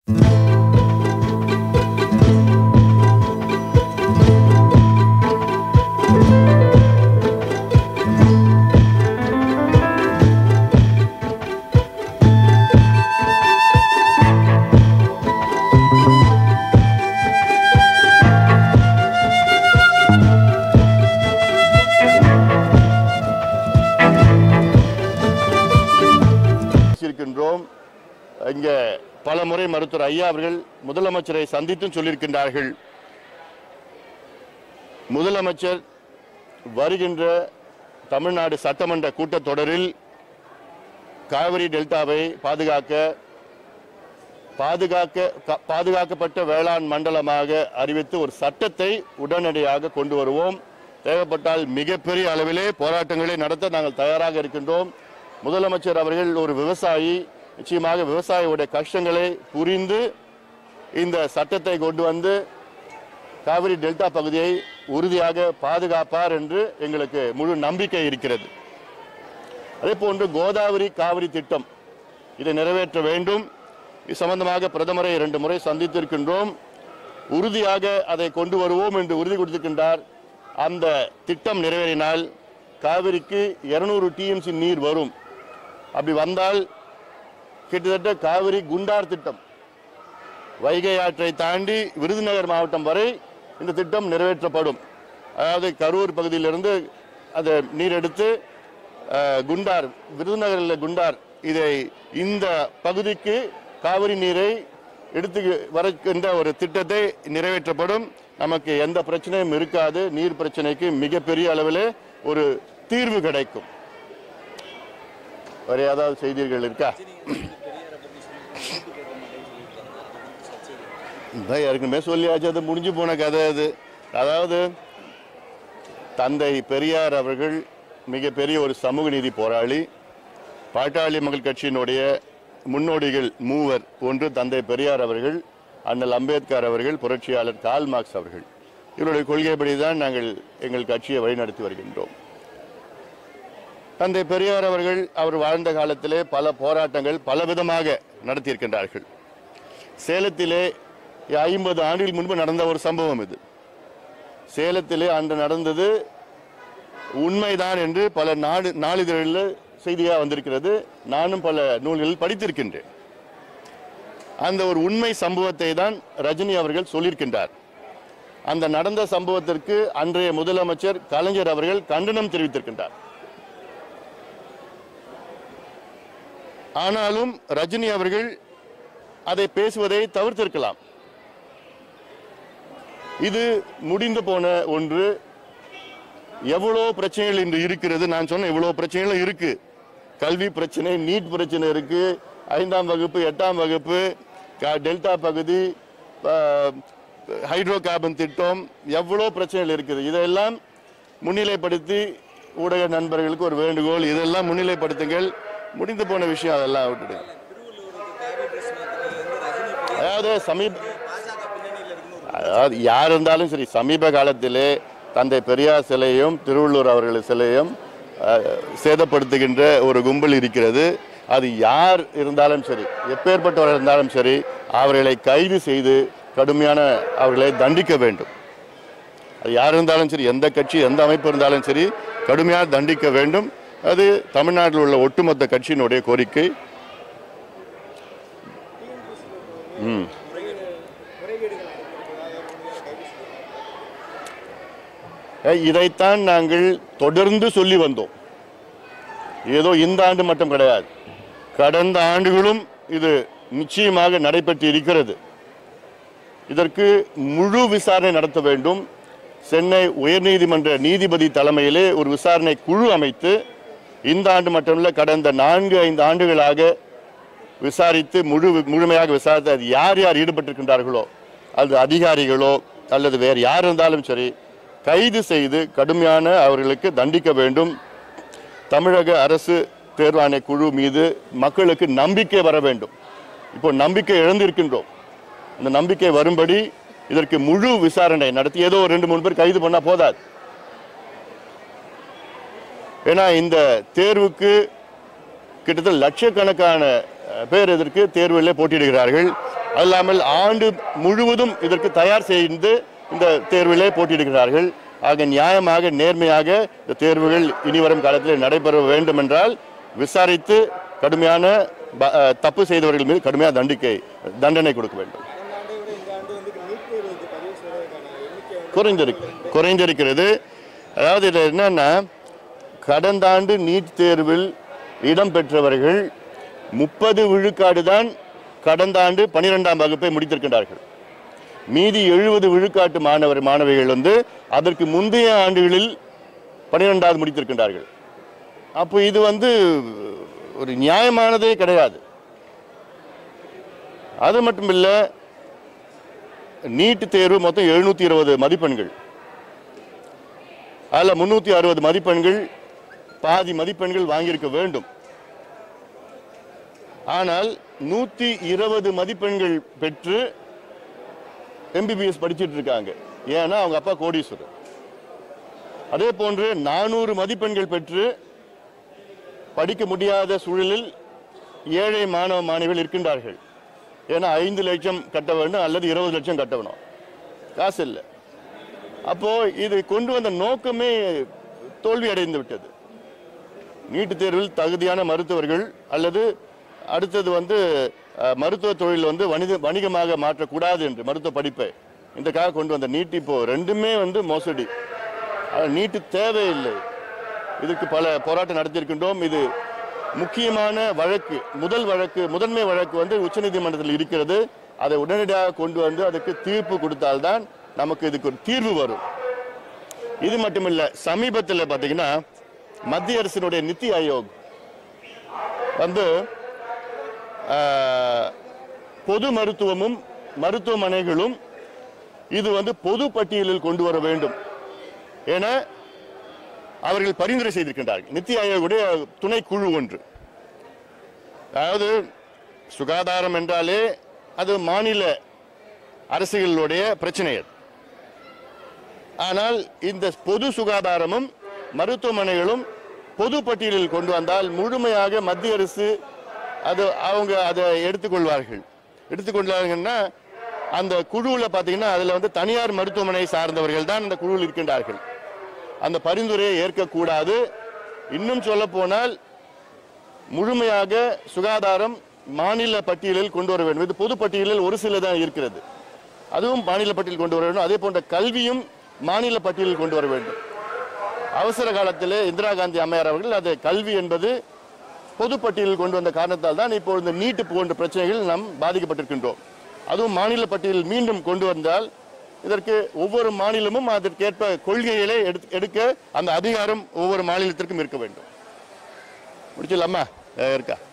இருக்கின்றோம் இங்கே பல முறை மருத்துவர் ஐயா அவர்கள் முதலமைச்சரை சந்தித்தும் சொல்லியிருக்கின்றார்கள் முதலமைச்சர் வருகின்ற தமிழ்நாடு சட்டமன்ற கூட்டத்தொடரில் காவிரி டெல்டாவை பாதுகாக்க பாதுகாக்க க- பாதுகாக்கப்பட்ட வேளாண் மண்டலமாக அறிவித்து ஒரு சட்டத்தை உடனடியாக கொண்டு வருவோம் தேவைப்பட்டால் மிகப்பெரிய அளவிலே போராட்டங்களை நடத்த நாங்கள் தயாராக இருக்கின்றோம் முதலமைச்சர் அவர்கள் ஒரு விவசாயி நிச்சயமாக விவசாயியுடைய கஷ்டங்களை புரிந்து இந்த சட்டத்தை கொண்டு வந்து காவிரி டெல்டா பகுதியை உறுதியாக பாதுகாப்பார் என்று எங்களுக்கு முழு நம்பிக்கை இருக்கிறது அதே போன்று கோதாவரி காவிரி திட்டம் இதை நிறைவேற்ற வேண்டும் இது சம்பந்தமாக பிரதமரை இரண்டு முறை சந்தித்திருக்கின்றோம் உறுதியாக அதை கொண்டு வருவோம் என்று உறுதி கொடுத்திருக்கின்றார் அந்த திட்டம் நிறைவேறினால் காவிரிக்கு 200 டிஎம்சி நீர் வரும் அப்படி வந்தால் கிட்டத்தட்ட காவிரி குண்டார் திட்டம் வைகை ஆற்றை தாண்டி விருதுநகர் மாவட்டம் வரை இந்த திட்டம் நிறைவேற்றப்படும் அதாவது கரூர் பகுதியிலிருந்து அதை நீர் எடுத்து அஹ், குண்டார் விருதுநகரில் குண்டார் இதை இந்த பகுதிக்கு காவிரி நீரை எடுத்து வரக்கின்ற ஒரு திட்டத்தை நிறைவேற்றப்படும் நமக்கு எந்த பிரச்சனையும் இருக்காது நீர் பிரச்சனைக்கு மிகப்பெரிய அளவில் ஒரு தீர்வு கிடைக்கும் வேற ஏதாவது செய்திகள் இருக்கா இதான் ஏற்கனவே சொல்லியாச்சு அது முடிஞ்சு போன கதை அது அதாவது தந்தை பெரியார் அவர்கள் மிகப்பெரிய ஒரு சமூக நீதி போராளி பாட்டாளி மக்கள் கட்சியினுடைய முன்னோடிகள் மூவர் ஒன்று தந்தை பெரியார் அவர்கள் அண்ணல் அம்பேத்கர் அவர்கள் புரட்சியாளர் கால் மார்க்ஸ் அவர்கள் இவருடைய கொள்கைப்படி தான் நாங்கள் எங்கள் கட்சியை வழிநடத்தி வருகின்றோம் தந்தை பெரியார் அவர்கள் அவர் வாழ்ந்த காலத்திலே பல போராட்டங்கள் பலவிதமாக நடத்தியிருக்கின்றார்கள் சேலத்திலே ஐம்பது ஆண்டுகள் முன்பு நடந்த ஒரு சம்பவம் இது சேலத்திலே அன்று நடந்தது உண்மைதான் என்று பல நாடு நாளிதழில் செய்தியாக வந்திருக்கிறது நானும் பல நூல்களில் படித்திருக்கின்றேன் அந்த ஒரு உண்மை சம்பவத்தை தான் ரஜினி அவர்கள் சொல்லியிருக்கின்றார் அந்த நடந்த சம்பவத்திற்கு அன்றைய முதலமைச்சர் கலைஞர் அவர்கள் கண்டனம் தெரிவித்திருக்கின்றார் ஆனாலும் ரஜினி அவர்கள் அதை பேசுவதை தவிர்த்திருக்கலாம் இது முடிந்து போன ஒன்று எவ்வளோ பிரச்சனைகள் இன்று இருக்கிறது நான் சொன்ன இவ்வளோ பிரச்சனைகளும் இருக்கு கல்வி பிரச்சனை நீட் பிரச்சனை இருக்கு ஐந்தாம் வகுப்பு எட்டாம் வகுப்பு க- டெல்டா பகுதி ஹைட்ரோ கார்பன் திட்டம் எவ்வளோ பிரச்சனைகள் இருக்குது இதெல்லாம் முன்னிலைப்படுத்தி ஊடக நண்பர்களுக்கு ஒரு வேண்டுகோள் இதெல்லாம் முன்னிலைப்படுத்துங்கள் முடிந்து போன விஷயம் அதெல்லாம் விட்டுடுங்க அதாவது சமீப அதாவது யார் இருந்தாலும் சரி சமீப காலத்திலே தந்தை பெரியார் சிலையும் திருவள்ளூர் அவர்கள் சிலையும் அஹ், சேதப்படுத்துகின்ற ஒரு கும்பல் இருக்கிறது அது யார் இருந்தாலும் சரி எப்பேற்பட்டவர் இருந்தாலும் சரி அவர்களை கைது செய்து கடுமையான அவர்களை தண்டிக்க வேண்டும் அது யார் இருந்தாலும் சரி எந்த கட்சி எந்த அமைப்பு இருந்தாலும் சரி கடுமையாக தண்டிக்க வேண்டும் அது தமிழ்நாட்டில் உள்ள ஒட்டுமொத்த கட்சியினுடைய கோரிக்கை ம் அஹ் இதைத்தான் நாங்கள் தொடர்ந்து சொல்லி வந்தோம் ஏதோ இந்த ஆண்டு மட்டும் கிடையாது கடந்த ஆண்டுகளும் இது நிச்சயமாக நடைபெற்று இருக்கிறது இதற்கு முழு விசாரணை நடத்த வேண்டும் சென்னை உயர்நீதிமன்ற நீதிபதி தலைமையிலே ஒரு விசாரணை குழு அமைத்து இந்த ஆண்டு மட்டுமல்ல கடந்த நான்கு ஐந்து ஆண்டுகளாக விசாரித்து முழு முழுமையாக விசாரித்து அது யார் யார் ஈடுபட்டிருக்கின்றார்களோ அது அதிகாரிகளோ அல்லது வேறு யார் இருந்தாலும் சரி கைது செய்து கடுமையான அவர்களுக்கு தண்டிக்க வேண்டும் தமிழக அரசு தேர்வாணை குழு மீது மக்களுக்கு நம்பிக்கை வர வேண்டும் இப்போ நம்பிக்கை இழந்திருக்கின்றோம் இந்த நம்பிக்கை வரும்படி இதற்கு முழு விசாரணை நடத்தி ஏதோ ஒரு ரெண்டு மூணு பேர் கைது பண்ணா போதாது ஏன்னா இந்த தேர்வுக்கு கிட்டத்தட்ட லட்சக்கணக்கான அஹ், பேர் இதற்கு தேர்வுகளில் போட்டியிடுகிறார்கள் அது இல்லாமல் ஆண்டு முழுவதும் இதற்கு தயார் செய்து இந்த தேர்விலே போட்டியிடுகிறார்கள் ஆக நியாயமாக நேர்மையாக இந்த தேர்வுகள் இனிவரும் காலத்தில் நடைபெற வேண்டும் என்றால் விசாரித்து கடுமையான ப- அஹ், தப்பு செய்தவர்கள் மீது கடுமையான தண்டிக்கை தண்டனை கொடுக்க வேண்டும் கடந்த ஆண்டை விட இந்த ஆண்டு வந்து நீட் தேர்வுக்கு பதிவு செய்வதற்கான எண்ணிக்கை வந்து குறைந்திருக்கு குறைந்திருக்கிறது அதாவது இதில் என்னன்னா கடந்த ஆண்டு நீட் தேர்வில் இடம்பெற்றவர்கள் முப்பது விழுக்காடு தான் கடந்த ஆண்டு பனிரெண்டாம் வகுப்பை முடித்திருக்கின்றார்கள் மீதி எழுபது விழுக்காட்டு மாணவர் மாணவிகள் வந்து அதற்கு முந்தைய ஆண்டுகளில் பனிரெண்டாவது முடித்திருக்கின்றார்கள் அப்போ இது வந்து ஒரு நியாயமானதே கிடையாது அது மட்டும் இல்லை நீட் தேர்வு மொத்தம் எழுநூத்தி இருபது மதிப்பெண்கள் அதில் முன்னூத்தி அறுபது மதிப்பெண்கள் பாதி மதிப்பெண்கள் வாங்கியிருக்க வேண்டும் ஆனால் நூத்தி இருபது மதிப்பெண்கள் பெற்று எம்பிபிஎஸ் படிச்சிட்டு இருக்காங்க ஏன்னா அவங்க அப்பா கோடீஸ்வரர் அதே போன்று நானூறு மதிப்பெண்கள் பெற்று படிக்க முடியாத சூழலில் ஏழை மாணவ மாணவிகள் இருக்கின்றார்கள் ஏன்னா ஐந்து லட்சம் கட்ட வேண்டும் அல்லது இருபது லட்சம் கட்ட வேணும் காசு இல்லை அப்போ இது கொண்டு வந்த நோக்கமே தோல்வி அடைந்து விட்டது நீட்டுத் தேர்வில் தகுதியான மருத்துவர்கள் அல்லது அடுத்தது வந்து அஹ், மருத்துவ தொழில் வந்து வணிக வணிகமாக மாற்றக்கூடாது என்று மருத்துவ படிப்பை இதுக்காக கொண்டு வந்த நீட் இப்போ ரெண்டுமே வந்து மோசடி ஆனா, நீட்டு தேவையில்லை இதற்கு பல போராட்டம் நடத்தியிருக்கின்றோம் இது முக்கியமான வழக்கு முதல் வழக்கு முதன்மை வழக்கு வந்து உச்சநீதிமன்றத்தில் இருக்கிறது அதை உடனடியாக கொண்டு வந்து அதுக்கு தீர்ப்பு கொடுத்தால்தான் நமக்கு இதுக்கு ஒரு தீர்வு வரும் இது மட்டுமில்ல சமீபத்தில் பார்த்தீங்கன்னா மத்திய அரசினுடைய நித்தி ஆயோக் வந்து ஆஹ், பொது மருத்துவமும் மருத்துவமனைகளும் இது வந்து பொது பட்டியலில் கொண்டு வர வேண்டும் என அவர்கள் பரிந்துரை செய்திருக்கின்றார்கள் நித்தி ஆயோகுடைய துணை குழு ஒன்று அதாவது சுகாதாரம் என்றாலே அது மாநில அரசுகளுடைய பிரச்சனை அது ஆனால் இந்த பொது சுகாதாரமும் மருத்துவமனைகளும் பொது பட்டியலில் கொண்டு வந்தால் முழுமையாக மத்திய அரசு அது அவங்க அதை எடுத்துக்கொள்வார்கள் எடுத்துக்கொள்வார்கள்னா அந்த குழுவில் பார்த்தீங்கன்னா அதில் வந்து தனியார் மருத்துவமனை சார்ந்தவர்கள் தான் அந்த குழுவில் இருக்கின்றார்கள் அந்த பரிந்துரையை ஏற்கக்கூடாது இன்னும் சொல்ல போனால் முழுமையாக சுகாதாரம் மாநில பட்டியலில் கொண்டு வர வேண்டும் இது பொது பட்டியலில் ஒரு சில தான் இருக்கிறது அதுவும் மாநில பட்டியல் கொண்டு வர வேண்டும் அதே போன்ற கல்வியும் மாநில பட்டியலில் கொண்டு வர வேண்டும் அவசர காலத்திலே இந்திரா காந்தி அம்மையார் அவர்கள் அது கல்வி என்பது பொது பட்டியலில் கொண்டு வந்த காரணத்தால் தான் இப்போ இந்த நீட்டு போன்ற பிரச்சனைகள் நாம் பாதிக்கப்பட்டிருக்கின்றோம் அதுவும் மாநில பட்டியலில் மீண்டும் கொண்டு வந்தால் இதற்கு ஒவ்வொரு மாநிலமும் அதற்கேற்ப கொள்கைகளை எடுத்து- எடுக்க அந்த அதிகாரம் ஒவ்வொரு மாநிலத்திற்கும் இருக்க வேண்டும் முடிச்சிடலாமா அஹ் இருக்கா